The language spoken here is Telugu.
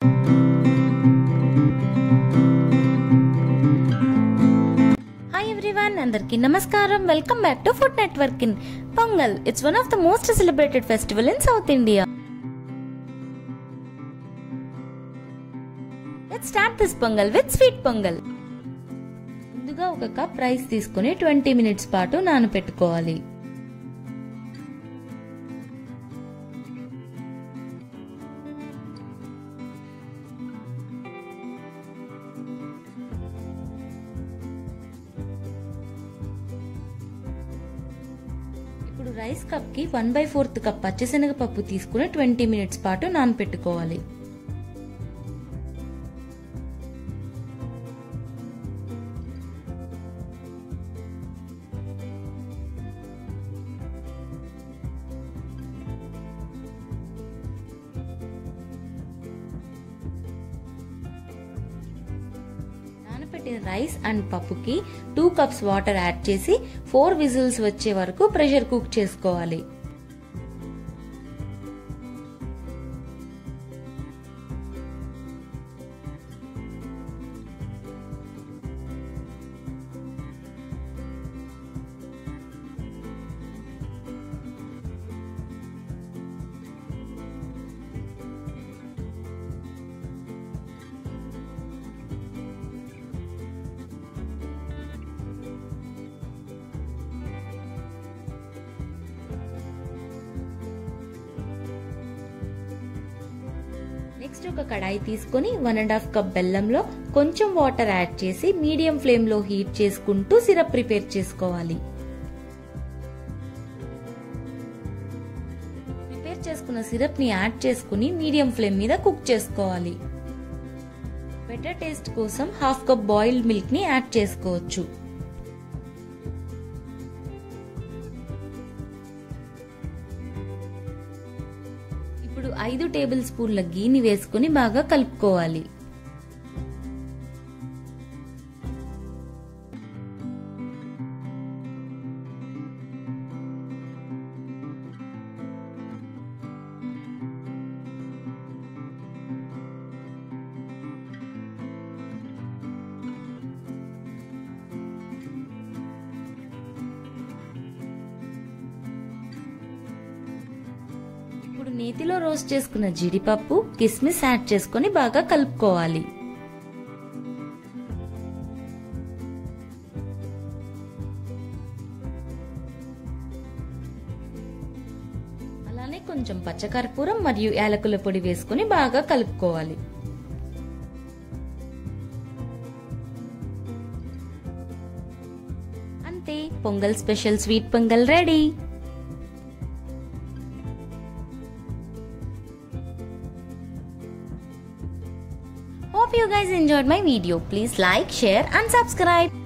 హాయ్ ఎవ్రీవన్ అందరికీ నమస్కారం welcome back to food network in Pongal it's one of the most celebrated festival in South India let's start this Pongal with sweet Pongal ముందుగా ఒక కప్ రైస్ తీసుకుని ట్వంటీ మినిట్స్ పాటు నానపెట్టుకోవాలి ఇప్పుడు రైస్ కప్ కి వన్ బై ఫోర్త్ కప్ పచ్చిశనగపప్పు తీసుకుని ట్వంటీ మినిట్స్ పాటు నానపెట్టుకోవాలి నానపెట్టిన రైస్ అండ్ పప్పుకి టూ కప్స్ వాటర్ యాడ్ చేసి ఫోర్ విజిల్స్ వచ్చే వరకు ప్రెషర్ కుక్ చేసుకోవాలి నెక్స్ట్ ఒక కడాయి తీసుకొని వన్ అండ్ హాఫ్ కప్ బెల్లంలో కొంచెం వాటర్ యాడ్ చేసి మీడియం ఫ్లేమ్ లో హీట్ చేసుకుంటూ సిరప్ ప్రిపేర్ చేసుకోవాలి ప్రిపేర్ చేసుకున్న సిరప్ ని యాడ్ చేసుకుని మీడియం ఫ్లేమ్ మీద కుక్ చేసుకోవాలి బెటర్ టేస్ట్ కోసం హాఫ్ కప్ బాయిల్డ్ మిల్క్ ని యాడ్ చేసుకోవచ్చు ఇప్పుడు ఐదు టేబుల్ స్పూన్ల గీని వేసుకుని బాగా కలుపుకోవాలి ఇప్పుడు నేతిలో రోస్ట్ చేసుకున్న జీడిపప్పు కిస్మిస్ యాడ్ చేసుకుని బాగా కలుపుకోవాలి అలానే కొంచెం పచ్చకర్పూరం మరియు యాలకుల పొడి వేసుకుని బాగా కలుపుకోవాలి అంతే Pongal special sweet Pongal ready Hope you guys enjoyed my video. Please like, share and subscribe.